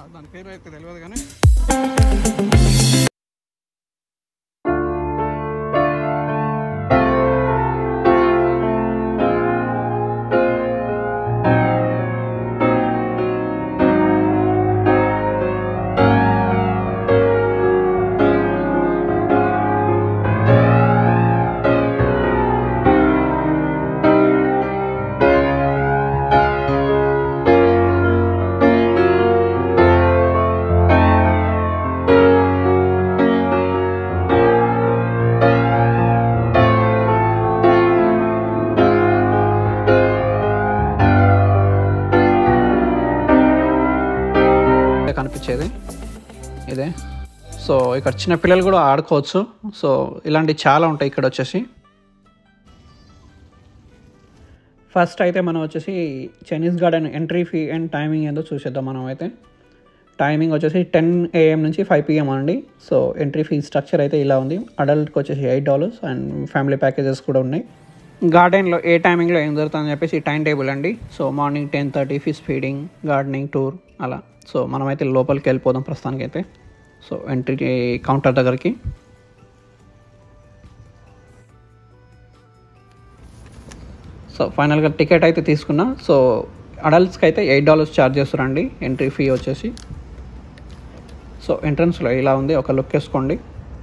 దాని పేరు అయితే తెలియదు కానీ కనిపించేది ఇదే సో ఇక్కడ చిన్న పిల్లలు కూడా ఆడుకోవచ్చు సో ఇలాంటివి చాలా ఉంటాయి ఇక్కడ వచ్చేసి ఫస్ట్ అయితే మనం వచ్చేసి Chinese garden entry fee and timing ఏందో చూసేద్దాం మనం అయితే టైమింగ్ వచ్చేసి టెన్ ఏఎం నుంచి ఫైవ్ పిఎం అండి సో ఎంట్రీ ఫీ స్ట్రక్చర్ అయితే ఇలా ఉంది అడల్ట్కి వచ్చేసి eight dollars and family packages కూడా ఉన్నాయి గార్డెన్లో ఏ టైమింగ్లో ఏం జరుగుతుందని చెప్పేసి టైం టేబుల్ అండి so morning ten thirty fish feeding gardening tour అలా సో మనమైతే లోపలికి వెళ్ళిపోదాం ప్రస్తుతానికైతే సో ఎంట్రీ కౌంటర్ దగ్గరికి సో ఫైనల్గా టికెట్ అయితే తీసుకున్నా సో అడల్ట్స్కి అయితే ఎయిట్ డాలర్స్ ఛార్జ్ చేస్తారండి ఎంట్రీ ఫీ వచ్చేసి సో ఎంట్రన్స్లో ఇలా ఉంది ఒక లుక్ వేసుకోండి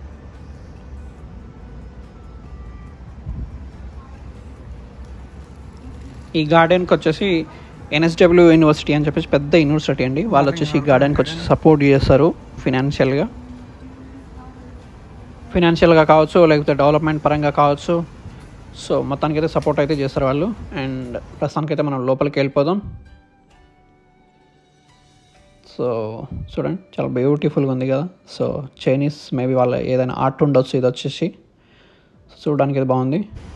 ఈ గార్డెన్కి వచ్చేసి ఎన్ఎస్డబ్ల్యూ యూనివర్సిటీ అని చెప్పేసి పెద్ద యూనివర్సిటీ అండి వాళ్ళు వచ్చేసి ఈ గార్డెన్కి వచ్చి సపోర్ట్ చేస్తారు ఫినాన్షియల్గా ఫినాన్షియల్గా కావచ్చు లేకపోతే డెవలప్మెంట్ పరంగా కావచ్చు సో మొత్తానికి అయితే సపోర్ట్ అయితే చేస్తారు వాళ్ళు అండ్ ప్రస్తుతానికైతే మనం లోపలికి వెళ్ళిపోదాం సో చూడండి చాలా బ్యూటిఫుల్గా ఉంది కదా సో చైనీస్ మేబీ వాళ్ళ ఏదైనా ఆర్ట్ ఉండొచ్చు ఇది వచ్చేసి చూడడానికి ఇది బాగుంది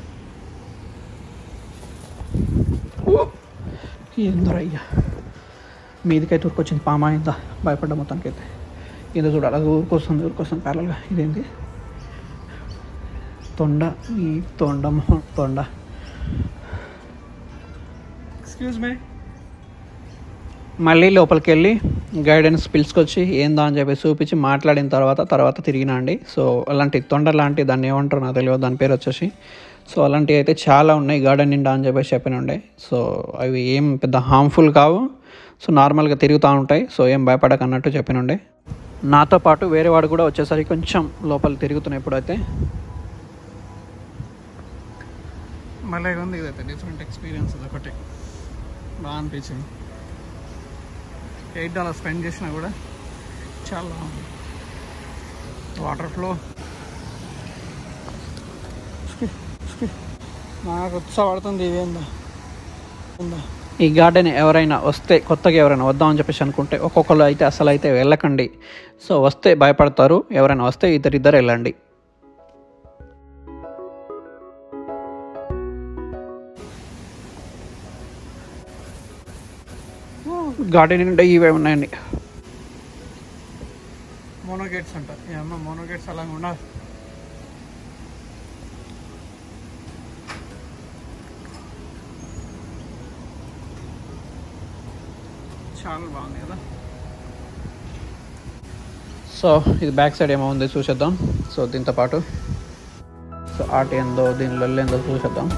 ఏందోరా అయ్యా మీదికైతే ఊరికొచ్చింది పామా అయిందా భయపడ్డా మొత్తానికైతే ఏదో చూడాలి అది ఊరికొస్తుంది ఊరికొస్తుంది ప్యారల్గా ఇదేంటి తొండ ఈ తొండ మొహం తొండ ఎక్స్క్యూజ్ మీ మళ్ళీ లోపలికి వెళ్ళి గైడెన్స్ పిలుచుకొచ్చి ఏందా అని చెప్పి చూపించి మాట్లాడిన తర్వాత తర్వాత తిరిగినా అండి సో అలాంటి తొండ లాంటి దాన్ని ఏమంటారు నాకు తెలియదు దాని పేరు వచ్చేసి సో అలాంటివి అయితే చాలా ఉన్నాయి గార్డెన్ నిండా అని చెప్పేసి చెప్పినుండే సో అవి ఏం పెద్ద హార్మ్ఫుల్ కావు సో నార్మల్గా తిరుగుతూ ఉంటాయి సో ఏం భయపడక అన్నట్టు చెప్పినుండే నాతో పాటు వేరే వాడు కూడా వచ్చేసరికి కొంచెం లోపల తిరుగుతున్నాయి ఇప్పుడైతే మళ్ళీ ఉంది ఇదైతే డిఫరెంట్ ఎక్స్పీరియన్స్ ఇది ఒకటి బాగా అనిపించింది ఎయిట్ డాలర్ స్పెండ్ చేసినా కూడా చాలా బాగుంది వాటర్ ఫ్లో నాకు ఉత్సాహపడుతుంది ఇవేందా ఉందా ఈ గార్డెన్ ఎవరైనా వస్తే కొత్తగా ఎవరైనా వద్దామని చెప్పేసి అనుకుంటే ఒక్కొక్కరు అయితే అసలు అయితే వెళ్ళకండి సో వస్తే భయపడతారు ఎవరైనా వస్తే ఇద్దరిద్దరు వెళ్ళండి గార్డెన్ నిండా ఇవే ఉన్నాయండి మోనోగేట్స్ అంట అమ్మ మోనోగేట్స్ అలాగే ఉండాలి చాలా బాగుంది కదా సో ఇది బ్యాక్ సైడ్ ఏమో ఉంది చూసేద్దాం సో దీంతో పాటు సో ఆట ఏందో దీని లొల్లు ఏందో చూసేద్దాం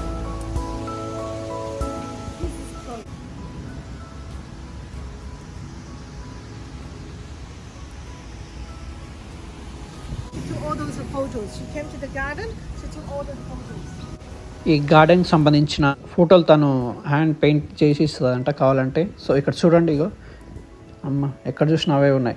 took all those photos. She came to the garden, she took all the photos. ఈ గార్డెన్కి సంబంధించిన ఫోటోలు తను హ్యాండ్ పెయింట్ చేసి ఇస్తుందంట కావాలంటే సో ఇక్కడ చూడండి ఇగో అమ్మ ఎక్కడ చూసినా అవే ఉన్నాయి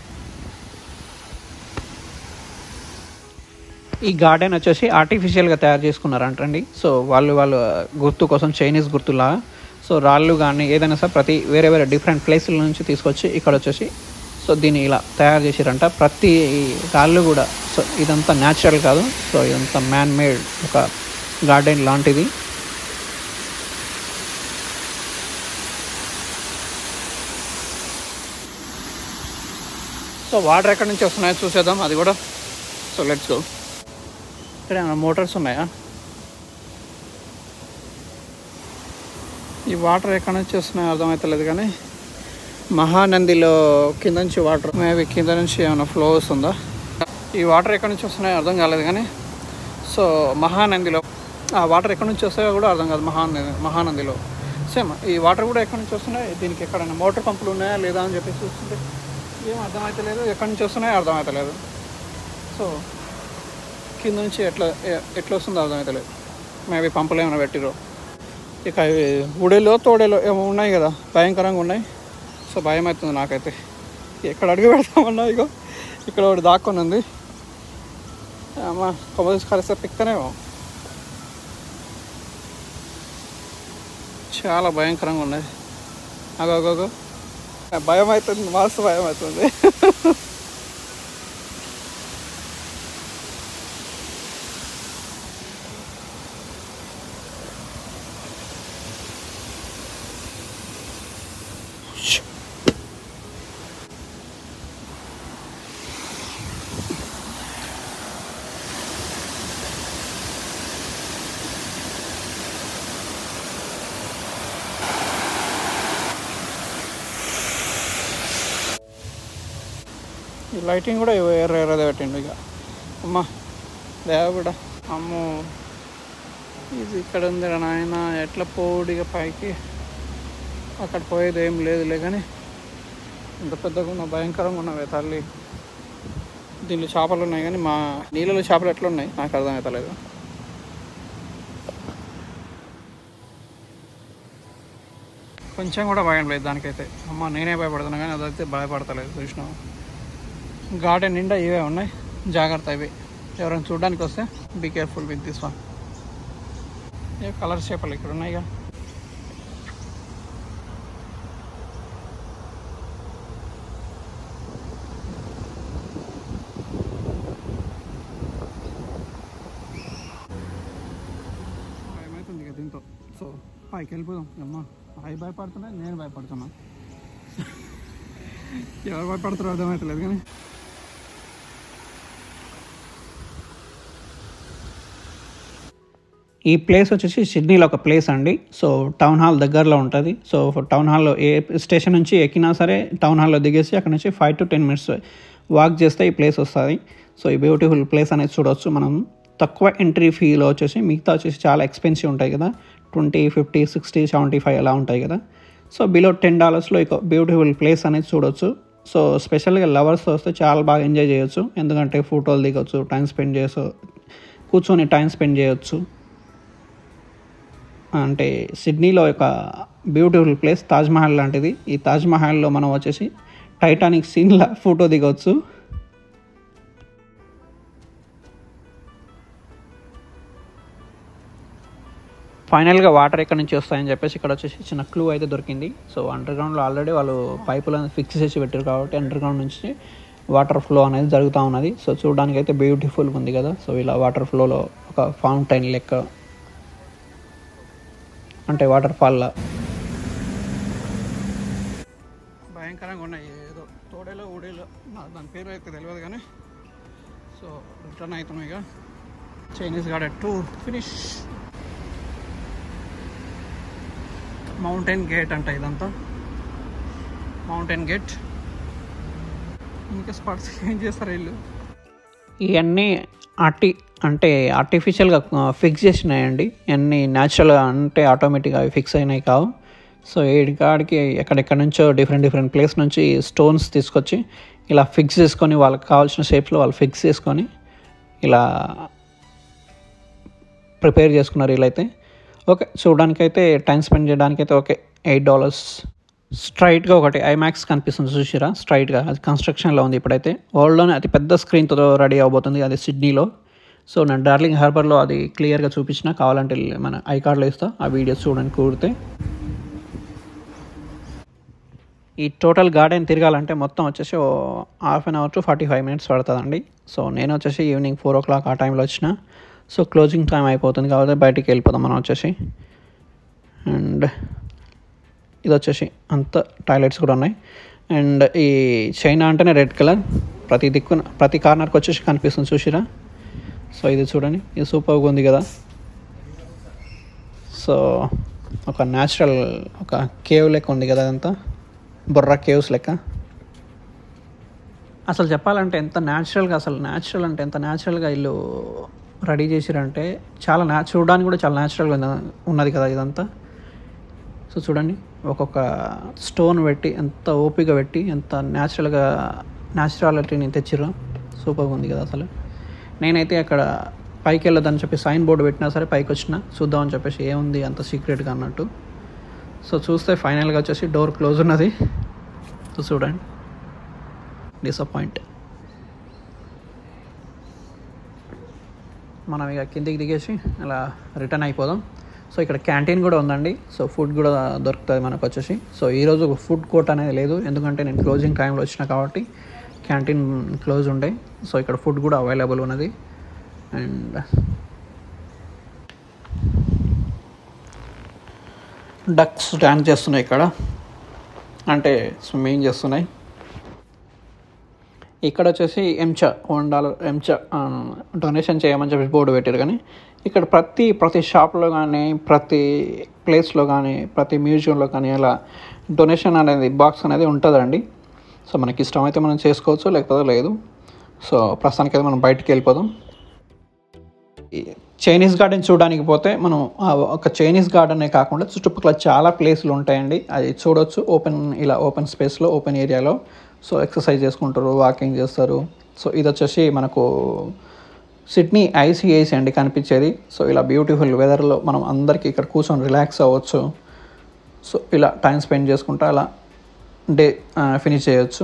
ఈ గార్డెన్ వచ్చేసి ఆర్టిఫిషియల్గా తయారు చేసుకున్నారంటండి సో వాళ్ళు వాళ్ళ గుర్తు కోసం చైనీస్ గుర్తులా సో రాళ్ళు కానీ ఏదైనా సరే ప్రతి వేరే వేరే డిఫరెంట్ ప్లేసుల నుంచి తీసుకొచ్చి ఇక్కడ వచ్చేసి సో దీన్ని ఇలా తయారు చేసిరంట ప్రతి రాళ్ళు కూడా సో ఇదంతా న్యాచురల్ కాదు సో ఇదంతా మ్యాన్ మేడ్ ఒక గార్డెన్ లాంటిది సో వాటర్ ఎక్కడి నుంచి వస్తున్నాయో చూసేద్దాం అది కూడా సో లెట్స్ గో ఇక్కడ ఏమైనా మోటార్స్ ఉన్నాయా ఈ వాటర్ ఎక్కడి నుంచి వస్తున్నాయో అర్థమవుతలేదు కానీ మహానందిలో కింద నుంచి వాటర్ మేబీ కింద నుంచి ఏమైనా ఫ్లో వస్తుందా ఈ వాటర్ ఎక్కడి నుంచి వస్తున్నాయో అర్థం కాలేదు కానీ సో మహానందిలో ఆ వాటర్ ఎక్కడి నుంచి వస్తాయో కూడా అర్థం కాదు మహానంది మహానందిలో సేమ్ ఈ వాటర్ కూడా ఎక్కడి నుంచి వస్తున్నాయి దీనికి ఎక్కడైనా మోటార్ పంపులు ఉన్నాయా లేదా అని చెప్పేసి చూస్తుంటే ఏం అర్థమవుతలేదు ఎక్కడి నుంచి వస్తున్నాయో అర్థమవుతలేదు సో కింద నుంచి ఎట్లా ఎ- ఎట్లా వస్తుందో అర్థమవుతలేదు మేబీ పంపులు ఏమైనా పెట్టిరో ఇక ఇవి ఉడేలో తోడేలో ఏమో ఉన్నాయి కదా భయంకరంగా ఉన్నాయి సో భయం అవుతుంది నాకైతే ఎక్కడ అడుగు పెడతామన్నా ఇగో ఇక్కడ ఒకటి దాక్కొని ఉంది అమ్మ కొమ్మ తీసుకొస్తే పిక్తనేమో చాలా భయంకరంగా ఉన్నాయి అగో అగో అగో భయం అవుతుంది మస్తు భయం అవుతుంది ఈ లైటింగ్ కూడా ఎర్ర ఎర్రదే పెట్టిండు ఇక అమ్మా దేవుడా అమ్మో ఇది ఇక్కడ ఉంది నాయన ఎట్లా పోడు ఇక పైకి అక్కడ పోయేది ఏం లేదులే కానీ ఇంత పెద్దగా ఉన్న భయంకరంగా ఉన్నవే తల్లి దీనిలో చేపలు ఉన్నాయి కానీ మా నీళ్ళలో చేపలు ఎట్లా ఉన్నాయి నాకు అర్థమవుతలేదు కొంచెం కూడా భయం లేదు దానికైతే అమ్మ నేనే భయపడుతున్నా కానీ అదైతే భయపడతలేదు చూసినా గార్డెన్ నిండా ఇవే ఉన్నాయి జాగ్రత్త ఇవి ఎవరైనా చూడడానికి వస్తే be careful with this one ఏ కలర్ చేపలు ఇక్కడ ఉన్నాయిగా భయమవుతుంది ఇక దీంతో సో పైకి వెళ్ళిపోదాం అమ్మా అవి భయపడుతున్నాయి నేను భయపడుతున్నా ఎవరు భయపడతారో అర్థమవుతలేదు కానీ ఈ ప్లేస్ వచ్చేసి సిడ్నీలో ఒక ప్లేస్ అండి సో టౌన్ హాల్ దగ్గరలో ఉంటుంది సో టౌన్ హాల్లో ఏ స్టేషన్ నుంచి ఎక్కినా సరే టౌన్ హాల్లో దిగేసి అక్కడ నుంచి five to ten minutes walk చేస్తే ఈ ప్లేస్ వస్తుంది సో ఈ బ్యూటిఫుల్ ప్లేస్ అనేది చూడవచ్చు మనం తక్కువ ఎంట్రీ ఫీలో వచ్చేసి మిగతా వచ్చేసి చాలా ఎక్స్పెన్సివ్ ఉంటాయి కదా twenty fifty sixty seventy five అలా ఉంటాయి కదా సో బిలో టెన్ డాలర్స్లో ఇక బ్యూటిఫుల్ ప్లేస్ అనేది చూడొచ్చు సో స్పెషల్గా లవర్స్ వస్తే చాలా బాగా ఎంజాయ్ చేయొచ్చు ఎందుకంటే ఫోటోలు దిగొచ్చు టైం స్పెండ్ చేసు కూర్చొని టైం స్పెండ్ చేయొచ్చు అంటే సిడ్నీలో ఒక బ్యూటిఫుల్ ప్లేస్ తాజ్మహల్ లాంటిది ఈ తాజ్మహల్లో మనం వచ్చేసి టైటానిక్ సీన్లా ఫోటో దిగవచ్చు ఫైనల్గా వాటర్ ఎక్కడి నుంచి వస్తాయని చెప్పేసి ఇక్కడ వచ్చేసి చిన్న క్లూ అయితే దొరికింది సో అండర్ గ్రౌండ్లో ఆల్రెడీ వాళ్ళు పైపులను ఫిక్స్ చేసి పెట్టారు కాబట్టి అండర్ గ్రౌండ్ నుంచి వాటర్ ఫ్లో అనేది జరుగుతూ ఉన్నది సో చూడడానికి అయితే బ్యూటిఫుల్గా ఉంది కదా సో ఇలా వాటర్ ఫ్లోలో ఒక ఫౌంటైన్ లెక్క అంటే వాటర్ ఫాల్లా భయంకరంగా ఉన్నాయి ఏదో తోడేలో ఊడేలో నాకు దాని పేరు అయితే తెలియదు కానీ సో రిటర్న్ అవుతున్నాం ఇక Chinese garden to finish mountain gate అంట ఇదంతా మౌంటైన్ గేట్ ఇంకా స్పాట్స్ ఏం చేస్తారు వీళ్ళు ఇవన్నీ ఆర్టి అంటే ఆర్టిఫిషియల్గా ఫిక్స్ చేసినాయండి ఇవన్నీ న్యాచురల్గా అంటే ఆటోమేటిక్గా అవి ఫిక్స్ అయినాయి కావు సో ఏడికాడికి ఎక్కడెక్కడ నుంచో డిఫరెంట్ డిఫరెంట్ ప్లేస్ నుంచి స్టోన్స్ తీసుకొచ్చి ఇలా ఫిక్స్ చేసుకొని వాళ్ళకి కావాల్సిన షేప్స్లో వాళ్ళు ఫిక్స్ చేసుకొని ఇలా ప్రిపేర్ చేసుకున్నారు వీళ్ళైతే ఓకే చూడడానికైతే టైం స్పెండ్ చేయడానికైతే ఓకే ఎయిట్ డాలర్స్ స్ట్రైట్గా ఒకటి ఐమాక్స్ కనిపిస్తుంది చూసిరా స్ట్రైట్గా అది కన్స్ట్రక్షన్లో ఉంది ఇప్పుడైతే వరల్డ్లోనే అతి పెద్ద స్క్రీన్తో రెడీ అవబోతుంది అది సిడ్నీలో సో నేను డార్లింగ్ హార్బర్లో అది క్లియర్గా చూపించిన కావాలంటే మన ఐ కార్డ్లో ఇస్తా ఆ వీడియోస్ చూడడానికి కూడితే ఈ టోటల్ గార్డెన్ తిరగాలంటే మొత్తం వచ్చేసి ఓ half an hour to forty five minutes పడుతుందండి సో నేను వచ్చేసి ఈవినింగ్ ఫోర్ ఓ క్లాక్ ఆ టైంలో వచ్చిన సో క్లోజింగ్ టైం అయిపోతుంది కాబట్టి బయటికి వెళ్ళిపోదాం మనం వచ్చేసి అండ్ ఇది వచ్చేసి అంత టాయిలెట్స్ కూడా ఉన్నాయి అండ్ ఈ చైనా అంటేనే రెడ్ కలర్ ప్రతి దిక్కున ప్రతి కార్నర్కి వచ్చేసి కనిపిస్తుంది చూసిరా సో ఇది చూడండి ఇది సూపర్గా ఉంది కదా సో ఒక న్యాచురల్ ఒక కేవ్ లెక్క ఉంది కదా అదంతా బొర్రా కేవ్స్ లెక్క అసలు చెప్పాలంటే ఎంత న్యాచురల్గా అసలు న్యాచురల్ అంటే ఎంత న్యాచురల్గా ఇల్లు రెడీ చేసిరంటే చాలా న్యా చూడడానికి కూడా చాలా న్యాచురల్గా ఉన్న- ఉన్నది కదా ఇదంతా సో చూడండి ఒక్కొక్క స్టోన్ పెట్టి ఎంత ఓపిక పెట్టి ఎంత న్యాచురల్గా న్యాచురాలిటీని తెచ్చిర్రు సూపర్గా ఉంది కదా అసలు నేనైతే అక్కడ పైకి వెళ్ళొద్దని చెప్పి సైన్ బోర్డు పెట్టినా సరే పైకి వచ్చిన చూద్దామని చెప్పేసి ఏముంది అంత సీక్రెట్గా అన్నట్టు సో చూస్తే ఫైనల్గా వచ్చేసి డోర్ క్లోజ్ ఉన్నది సో చూడండి డిసప్పాయింట్ మనం ఇక కిందికి దిగేసి అలా రిటర్న్ అయిపోదాం సో ఇక్కడ క్యాంటీన్ కూడా ఉందండి సో ఫుడ్ కూడా దొరుకుతుంది మనకు వచ్చేసి సో ఈరోజు ఫుడ్ కోర్ట్ అనేది లేదు ఎందుకంటే నేను క్లోజింగ్ టైంలో వచ్చిన కాబట్టి క్యాంటీన్ క్లోజ్ ఉండే సో ఇక్కడ ఫుడ్ కూడా అవైలబుల్ ఉన్నది అండ్ డక్స్ డాన్స్ చేస్తున్నాయి ఇక్కడ అంటే స్విమ్మింగ్ చేస్తున్నాయి ఇక్కడ వచ్చేసి ఎంచా వన్ డాలర్ ఎంచా డొనేషన్ చేయమని చెప్పి బోర్డు పెట్టారు కానీ ఇక్కడ ప్రతి ప్రతి షాప్లో కానీ ప్రతి ప్లేస్లో కానీ ప్రతి మ్యూజియంలో కానీ అలా డొనేషన్ అనేది బాక్స్ అనేది ఉంటుందండి సో మనకి ఇష్టమైతే మనం చేసుకోవచ్చు లేకపోతే లేదు సో ప్రస్తుతానికి అయితే మనం బయటికి వెళ్ళిపోదాం ఈ చైనీస్ గార్డెన్ చూడడానికి పోతే మనం ఆ ఒక చైనీస్ గార్డెనే కాకుండా చుట్టుపక్కల చాలా ప్లేస్లు ఉంటాయండి అది చూడొచ్చు ఓపెన్ ఇలా ఓపెన్ స్పేస్లో ఓపెన్ ఏరియాలో సో ఎక్సర్సైజ్ చేసుకుంటారు వాకింగ్ చేస్తారు సో ఇది వచ్చేసి మనకు సిడ్నీ ఐసీఐసి అండి కనిపించేది సో ఇలా బ్యూటిఫుల్ వెదర్లో మనం అందరికీ ఇక్కడ కూర్చొని రిలాక్స్ అవ్వచ్చు సో ఇలా టైం స్పెండ్ చేసుకుంటూ అలా డే ఫినిష్ చేయొచ్చు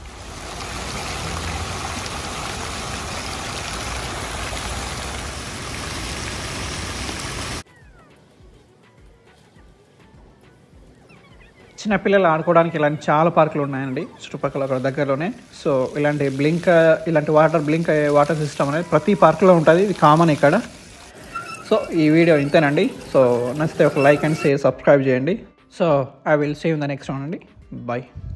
చిన్నపిల్లలు ఆడుకోవడానికి ఇలాంటి చాలా పార్కులు ఉన్నాయండి చుట్టుపక్కల అక్కడ దగ్గరలోనే సో ఇలాంటి బ్లింక్ ఇలాంటి వాటర్ బ్లింక్ అయ్యే వాటర్ సిస్టమ్ అనేది ప్రతి పార్కులో ఉంటుంది ఇది కామన్ ఇక్కడ సో ఈ వీడియో ఇంతేనండి సో నచ్చితే ఒక లైక్ అండ్ షేర్ సబ్స్క్రైబ్ చేయండి so I will save the next one అండి బాయ్